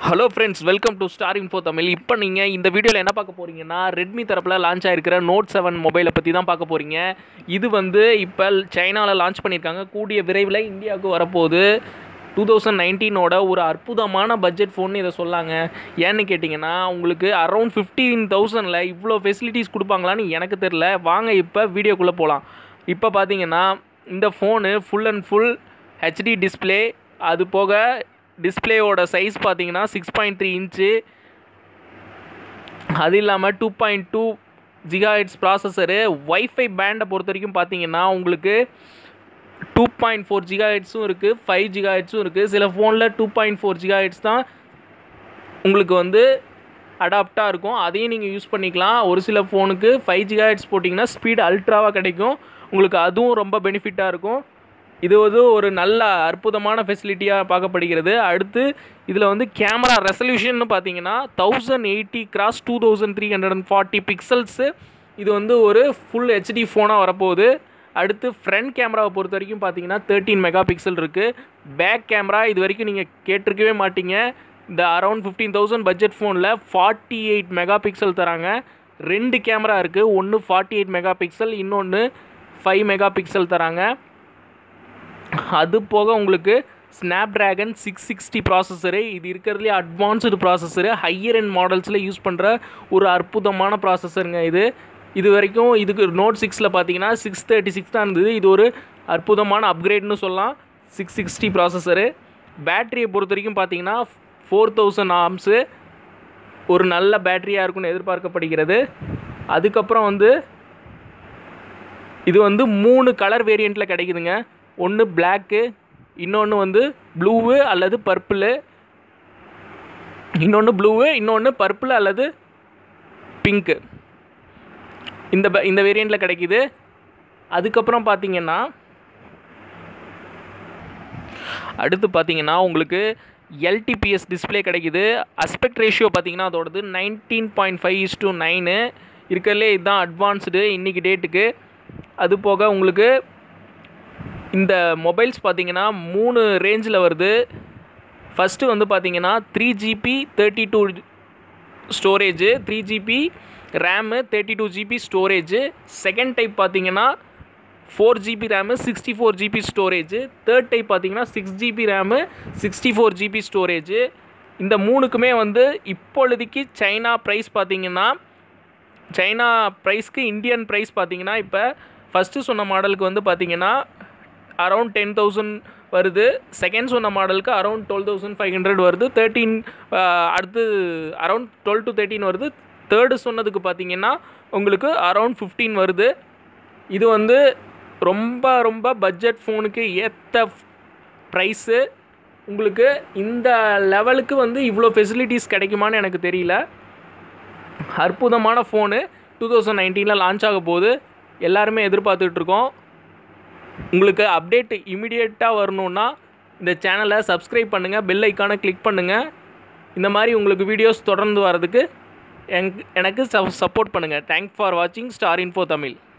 hello friends welcome to star info Tamil இப்போ நீங்கள் இந்த வீடியோவில் என்ன பார்க்க போகிறீங்கன்னா ரெட்மி தரப்பில் லான்ச் ஆயிருக்கிற நோட் செவன் மொபைலை பற்றி தான் பார்க்க போகிறீங்க இது வந்து இப்போ சைனாவில் லான்ச் பண்ணியிருக்காங்க கூடிய விரைவில் இந்தியாவுக்கு வரப்போகுது டூ தௌசண்ட் நைன்டீனோட ஒரு அற்புதமான பட்ஜெட் ஃபோன் இதை சொல்லாங்க ஏன்னு கேட்டிங்கன்னா உங்களுக்கு அரௌண்ட் ஃபிஃப்டீன் தௌசண்டில் இவ்வளோ ஃபெசிலிட்டிஸ் கொடுப்பாங்களான்னு எனக்கு தெரில வாங்க இப்போ வீடியோக்குள்ளே போகலாம் இப்போ பார்த்தீங்கன்னா இந்த phone full and full HD display அது போக டிஸ்பிளேயோட சைஸ் பார்த்தீங்கன்னா சிக்ஸ் பாயிண்ட் த்ரீ இன்ச்சு அது இல்லாமல் two point two gigahertz processor wifi பேண்டை பொறுத்த வரைக்கும் பார்த்தீங்கன்னா உங்களுக்கு டூ பாயிண்ட் ஃபோர் ஜிகாஹெட்ஸும் இருக்குது ஃபைவ் ஜிகாஹெட்ஸும் இருக்குது சில ஃபோனில் டூ பாயிண்ட் ஃபோர் ஜிகாஹெட்ஸ் தான் உங்களுக்கு வந்து அடாப்டாக இருக்கும் அதையும் நீங்கள் யூஸ் பண்ணிக்கலாம் ஒரு சில ஃபோனுக்கு ஃபைவ் ஜிகாஹெட்ஸ் போட்டிங்கன்னா ஸ்பீட் அல்ட்ராவாக கிடைக்கும் உங்களுக்கு அதுவும் ரொம்ப பெனிஃபிட்டாக இருக்கும் இது வந்து ஒரு நல்ல அற்புதமான ஃபெசிலிட்டியாக பார்க்கப்படுகிறது அடுத்து இதில் வந்து கேமரா ரெசல்யூஷன் பார்த்தீங்கன்னா thousand eighty cross two thousand three hundred and forty pixels இது வந்து ஒரு ஃபுல் ஹெச்டி ஃபோனாக வரப்போகுது அடுத்து ஃப்ரண்ட் கேமராவை பொறுத்த வரைக்கும் பார்த்தீங்கன்னா தேர்ட்டீன் மெகா பிக்சல் இருக்குது பேக் கேமரா இது வரைக்கும் நீங்கள் கேட்டிருக்கவே மாட்டீங்க இந்த அரௌண்ட் ஃபிஃப்டீன் தௌசண்ட் பட்ஜெட் ஃபோனில் ஃபார்ட்டி எயிட் மெகா பிக்சல் தராங்க ரெண்டு கேமரா இருக்குது ஒன்று ஃபார்ட்டி எயிட் மெகா பிக்சல் இன்னொன்று ஃபைவ் மெகா பிக்சல் தராங்க அது போக உங்களுக்கு Snapdragon six sixty processor இது இருக்கிறதுலே அட்வான்ஸ்டு ப்ராசஸரு ஹையர் அண்ட் மாடல்ஸில் யூஸ் பண்ணுற ஒரு அற்புதமான ப்ராசஸருங்க இது இது வரைக்கும் இதுக்கு நோட் சிக்ஸில் பார்த்தீங்கன்னா சிக்ஸ் தேர்ட்டி சிக்ஸ் தான் இருந்தது இது ஒரு அற்புதமான அப்கிரேட்னு சொல்லலாம் சிக்ஸ் சிக்ஸ்டி ப்ராசஸரு பேட்டரியை பொறுத்த வரைக்கும் பார்த்தீங்கன்னா ஃபோர் தௌசண்ட் ஆம்ஸு ஒரு நல்ல பேட்டரியாக இருக்கும்னு எதிர்பார்க்கப்படுகிறது அதுக்கப்புறம் வந்து இது வந்து மூணு கலர் வேரியண்ட்டில் கிடைக்குதுங்க ஒன்று பிளாக்கு இன்னொன்று வந்து ப்ளூவு அல்லது பர்பிளு இன்னொன்று ப்ளூவு இன்னொன்று பர்பிள் அல்லது பிங்க்கு இந்த ப- இந்த வேரியண்ட்டில் கிடைக்குது அதுக்கப்புறம் பார்த்தீங்கன்னா அடுத்து பார்த்தீங்கன்னா உங்களுக்கு எல்டிபிஎஸ் டிஸ்ப்ளே கிடைக்குது அஸ்பெக்ட் ரேஷியோ பார்த்தீங்கன்னா அதோடது nineteen point five is two nine இருக்கிறதுலே இதுதான் அட்வான்ஸ்டு இன்றைக்கி டேட்டுக்கு அது போக உங்களுக்கு இந்த மொபைல்ஸ் பார்த்தீங்கன்னா மூணு ரேஞ்சில் வருது ஃபஸ்ட்டு வந்து பார்த்தீங்கன்னா three GB thirty two storage three GB RAM thirty two GB storage second type பார்த்தீங்கன்னா four GB RAM sixty four GB storage third type பார்த்தீங்கன்னா six GB RAM sixty four GB storage இந்த மூணுக்குமே வந்து இப்பொழுதைக்கு China price பார்த்தீங்கன்னா China ப்ரைஸ்க்கு Indian price பார்த்தீங்கன்னா இப்போ ஃபஸ்ட்டு சொன்ன மாடலுக்கு வந்து பார்த்தீங்கன்னா அரௌண்ட் டென் தௌசண்ட் வருது செகண்ட் சொன்ன மாடலுக்கு around twelve thousand five hundred வருது தேர்ட்டீன் அடுத்து அரௌண்ட் டுவெல் டு தேர்ட்டின் வருது தேர்டு சொன்னதுக்கு பார்த்தீங்கன்னா உங்களுக்கு அரௌண்ட் ஃபிஃப்டீன் வருது இது வந்து ரொம்ப ரொம்ப பட்ஜெட் ஃபோனுக்கு ஏற்ற ப்ரைஸு உங்களுக்கு இந்த லெவலுக்கு வந்து இவ்வளோ ஃபெசிலிட்டிஸ் கிடைக்குமான்னு எனக்கு தெரியல அற்புதமான ஃபோனு டூ தௌசண்ட் நைன்டீனில் லான்ச் ஆக போகுது எல்லாருமே எதிர்பார்த்துட்டு இருக்கோம் உங்களுக்கு அப்டேட் இமிடியேட்டாக வரணுன்னா இந்த சேனலை சப்ஸ்கிரைப் பண்ணுங்கள் பெல் ஐக்கானை கிளிக் பண்ணுங்கள் இந்த மாதிரி உங்களுக்கு வீடியோஸ் தொடர்ந்து வரதுக்கு எங் எனக்கு சப்போர்ட் பண்ணுங்கள் தேங்க்ஸ் ஃபார் வாட்சிங் ஸ்டார் இன்ஃபோ தமிழ்